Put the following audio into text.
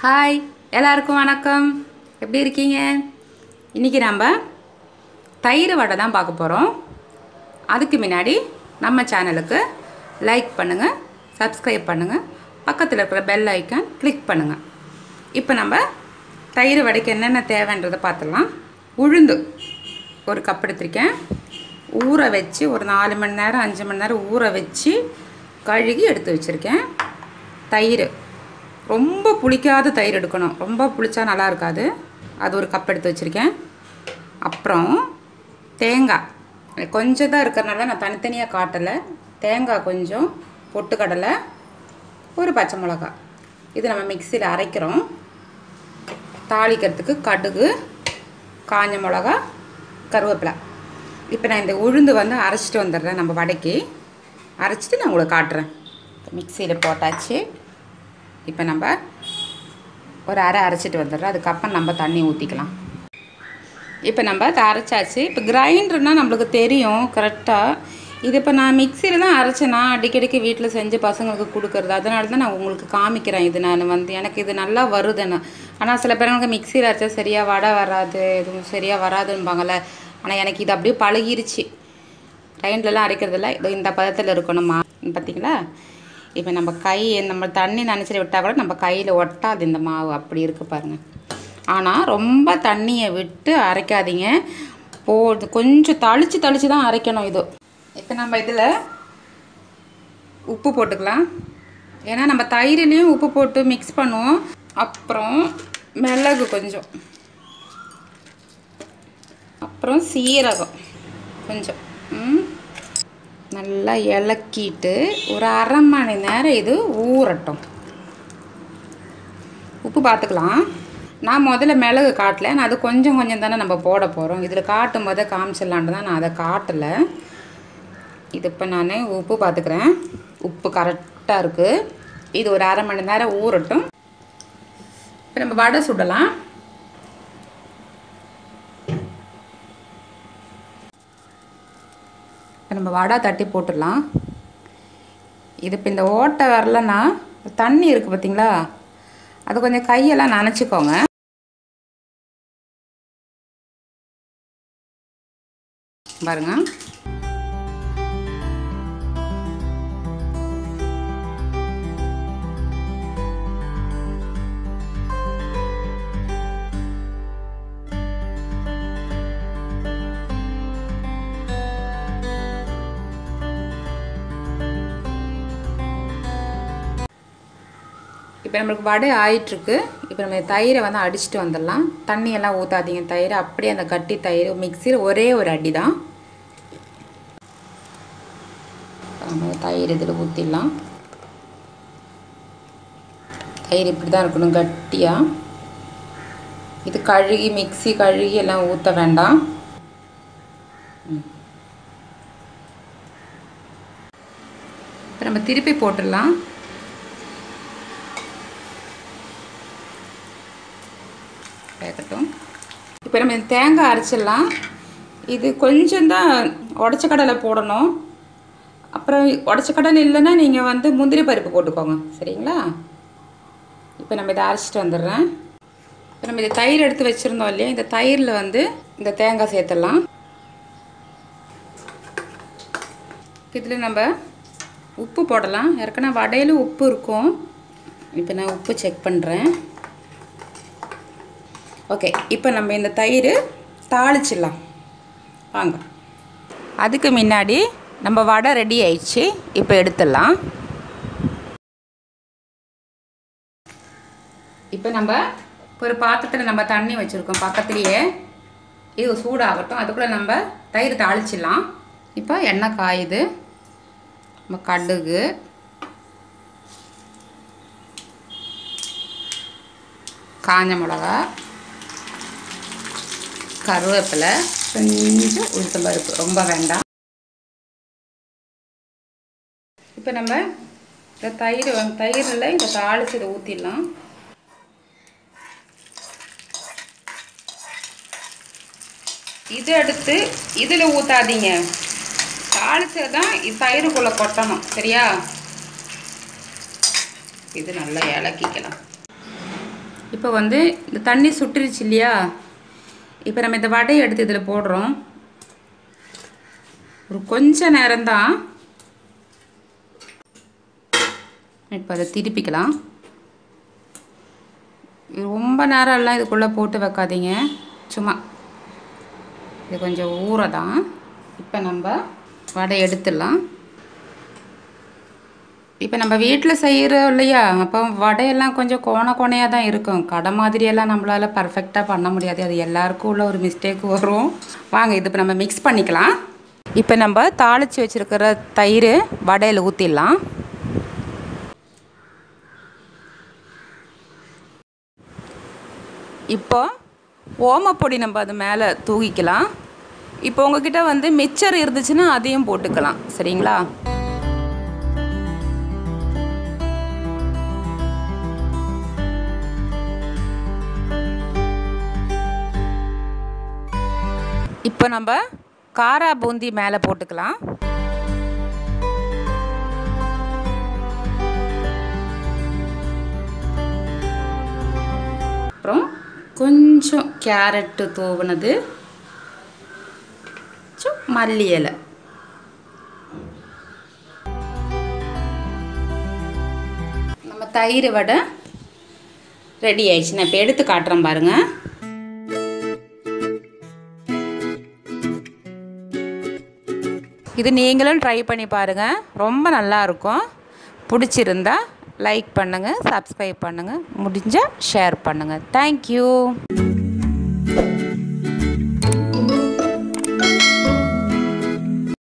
hi எல்லாருக்கும் வணக்கம் எப்படி இருக்கீங்க இன்றைக்கி நம்ம தயிர் வடை தான் பார்க்க போகிறோம் அதுக்கு முன்னாடி நம்ம சேனலுக்கு லைக் பண்ணுங்கள் சப்ஸ்கிரைப் பண்ணுங்கள் பக்கத்தில் இருக்கிற பெல் ஐக்கான் கிளிக் பண்ணுங்கள் இப்போ நம்ம தயிர் வடைக்கு என்னென்ன தேவைன்றதை பார்த்துடலாம் உளுந்து ஒரு கப் எடுத்திருக்கேன் ஊற வச்சு ஒரு நாலு மணி நேரம் அஞ்சு மணி நேரம் ஊற வச்சு கழுகி எடுத்து வச்சுருக்கேன் தயிர் ரொம்ப புளிக்காத தயிர் எடுக்கணும் ரொம்ப புளிச்சா நல்லா இருக்காது அது ஒரு கப் எடுத்து வச்சுருக்கேன் அப்புறம் தேங்காய் கொஞ்சம் தான் இருக்கிறனால நான் தனித்தனியாக காட்டலை தேங்காய் கொஞ்சம் பொட்டுக்கடலை ஒரு பச்சை மிளகா இது நம்ம மிக்சியில் அரைக்கிறோம் தாளிக்கிறதுக்கு கடுகு காஞ்ச மிளகா கருவேப்பிலை இப்போ நான் இந்த உளுந்து வந்து அரைச்சிட்டு வந்துடுறேன் நம்ம வடைக்கு அரைச்சிட்டு நான் உங்களுக்கு காட்டுறேன் மிக்சியில் போட்டாச்சு இப்போ நம்ம ஒரு அரை அரைச்சிட்டு வந்துடுறோம் அதுக்கப்புறம் நம்ம தண்ணி ஊற்றிக்கலாம் இப்போ நம்ம அதை அரைச்சாச்சு இப்போ கிரைண்டர்னால் நம்மளுக்கு தெரியும் கரெக்டாக இது இப்போ நான் மிக்சியில் தான் அரைச்சேனா அடிக்கடிக்கு வீட்டில் செஞ்சு பசங்களுக்கு கொடுக்குறது அதனால தான் நான் உங்களுக்கு காமிக்கிறேன் இது நான் வந்து எனக்கு இது நல்லா வருதுன்னு ஆனால் சில பேருக்கு மிக்சியில் அரைச்சா சரியாக வடை வராது எதுவும் சரியாக வராதுன்பாங்கள்ல ஆனால் எனக்கு இது அப்படியே பழகிருச்சு கிரைண்டர்லாம் அரைக்கிறதில்ல இது இந்த பதத்தில் இருக்கணுமா பார்த்தீங்களா இப்போ நம்ம கை நம்ம தண்ணி நினச்சிட்டு விட்டால் கூட நம்ம கையில் ஒட்டாது இந்த மாவு அப்படி இருக்குது பாருங்கள் ஆனால் ரொம்ப தண்ணியை விட்டு அரைக்காதீங்க போ கொஞ்சம் தளிச்சு தளிச்சு தான் அரைக்கணும் இது இப்போ நம்ம இதில் உப்பு போட்டுக்கலாம் ஏன்னா நம்ம தயிர்லேயும் உப்பு போட்டு மிக்ஸ் பண்ணுவோம் அப்புறம் மிளகு கொஞ்சம் அப்புறம் சீரகம் கொஞ்சம் ம் நல்லா இலக்கிட்டு ஒரு அரை மணி நேரம் இது ஊறட்டும் உப்பு பார்த்துக்கலாம் நான் முதல்ல மிளகு காட்டல நான் அது கொஞ்சம் கொஞ்சம் தானே நம்ம போட போகிறோம் இதில் காட்டும் போதே காமிச்சிடலான்ட்டு தான் நான் அதை காட்டலை இது இப்போ நான் உப்பு பார்த்துக்கிறேன் உப்பு கரெக்டாக இருக்குது இது ஒரு அரை மணி நேரம் ஊறட்டும் இப்போ நம்ம வடை சுடலாம் இப்போ நம்ம வடை தட்டி போட்டுடலாம் இது இப்போ இந்த ஓட்டை வரலன்னா தண்ணி இருக்குது பார்த்தீங்களா அது கொஞ்சம் கையெல்லாம் நனைச்சிக்கோங்க பாருங்க இப்போ நம்மளுக்கு வடை ஆயிட்டுருக்கு இப்போ நம்ம தயிரை வந்து அடிச்சுட்டு வந்துடலாம் தண்ணியெல்லாம் ஊற்றாதீங்க தயிர் அப்படியே அந்த கட்டி தயிர் மிக்சியில் ஒரே ஒரு அடி தான் நம்ம தயிர் இதில் ஊற்றிடலாம் தயிர் இப்படி தான் இருக்கணும் கட்டியாக இது கழுகி மிக்சி கழுகி எல்லாம் ஊற்ற வேண்டாம் இப்போ நம்ம திருப்பி போட்டுடலாம் வேகட்டும் இப்போ நம்ம இந்த தேங்காய் அரைச்சிடலாம் இது கொஞ்சம் தான் உடச்ச கடலை போடணும் அப்புறம் உடச்ச கடலை இல்லைன்னா நீங்கள் வந்து முந்திரி பருப்பு போட்டுக்கோங்க சரிங்களா இப்போ நம்ம இதை அரைச்சிட்டு வந்துடுறேன் இப்போ நம்ம இதை தயிர் எடுத்து வச்சுருந்தோம் இல்லையா இந்த தயிரில் வந்து இந்த தேங்காய் சேர்த்துடலாம் இதில் நம்ம உப்பு போடலாம் ஏற்கனவே வடையில் உப்பு இருக்கும் இப்போ நான் உப்பு செக் பண்ணுறேன் ஓகே இப்போ நம்ம இந்த தயிர் தாளிச்சிடலாம் வாங்க அதுக்கு முன்னாடி நம்ம வடை ரெடி ஆயிடுச்சு இப்போ எடுத்துடலாம் இப்போ நம்ம ஒரு பாத்திரத்தில் நம்ம தண்ணி வச்சுருக்கோம் பக்கத்துலேயே இது சூடாகட்டும் அதுக்குள்ளே நம்ம தயிர் தாளிச்சிடலாம் இப்போ எண்ணெய் காயுது நம்ம கடுகு காஞ்ச மிளகா கருவேப்பிலை கொஞ்சம் உளுத்தம் பருப்பு ரொம்ப வேண்டாம் இப்போ நம்ம இந்த தயிர் வந்து தயிரில் இந்த தாளிச்சு இதை ஊற்றிடலாம் இது எடுத்து இதில் ஊற்றாதீங்க தாளிச்சது தான் தயிருக்குள்ளே கொட்டணும் சரியா இது நல்லா இலக்கிக்கலாம் இப்போ வந்து இந்த தண்ணி சுட்டுருச்சு இல்லையா இப்போ நம்ம இந்த வடையை எடுத்து இதில் போடுறோம் ஒரு கொஞ்ச நேரம்தான் இப்போ அதை திருப்பிக்கலாம் இது ரொம்ப நேரம் எல்லாம் இதுக்குள்ளே போட்டு வைக்காதீங்க சும்மா இது கொஞ்சம் ஊற தான் இப்போ நம்ம வடை எடுத்துடலாம் இப்போ நம்ம வீட்டில் செய்கிறோம் இல்லையா அப்போ வடையெல்லாம் கொஞ்சம் கோண கோணையாக தான் இருக்கும் கடை மாதிரியெல்லாம் நம்மளால் பர்ஃபெக்டாக பண்ண முடியாது அது எல்லாருக்கும் உள்ள ஒரு மிஸ்டேக் வரும் வாங்க இது இப்போ நம்ம மிக்ஸ் பண்ணிக்கலாம் இப்போ நம்ம தாளித்து வச்சுருக்கிற தயிர் வடையில் ஊற்றிடலாம் இப்போ ஓமப்பொடி நம்ம அது மேலே தூக்கிக்கலாம் இப்போ உங்ககிட்ட வந்து மிச்சர் இருந்துச்சுன்னா அதையும் போட்டுக்கலாம் சரிங்களா இப்போ நம்ம காரா பூந்தி மேலே போட்டுக்கலாம் அப்புறம் கொஞ்சம் கேரட்டு தூவுனது கொஞ்சம் மல்லி இலை நம்ம தயிர் வடை ரெடி ஆயிடுச்சு நான் இப்போ எடுத்து காட்டுறேன் பாருங்கள் இது நீங்களும் ட்ரை பண்ணி பாருங்கள் ரொம்ப நல்லா இருக்கும் பிடிச்சிருந்தா லைக் பண்ணுங்கள் சப்ஸ்கிரைப் பண்ணுங்கள் முடிஞ்சால் ஷேர் பண்ணுங்கள் தேங்க்யூ